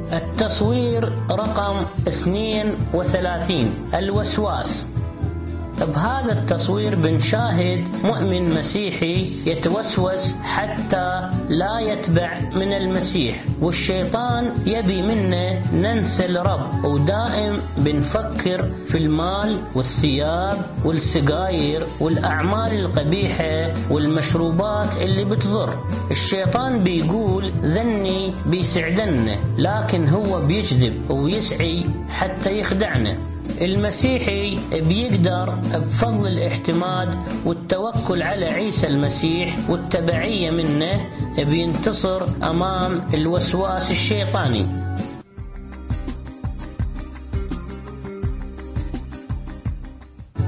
التصوير رقم 32 الوسواس بهذا التصوير بنشاهد مؤمن مسيحي يتوسوس حتى لا يتبع من المسيح والشيطان يبي منا ننسى الرب ودائم بنفكر في المال والثياب والسجاير والأعمال القبيحة والمشروبات اللي بتضر الشيطان بيقول ذني بيسعدنا لكن هو بيكذب ويسعي حتى يخدعنا المسيحي بيقدر بفضل الاعتماد والتوكل على عيسى المسيح والتبعية منه بينتصر أمام الوسواس الشيطاني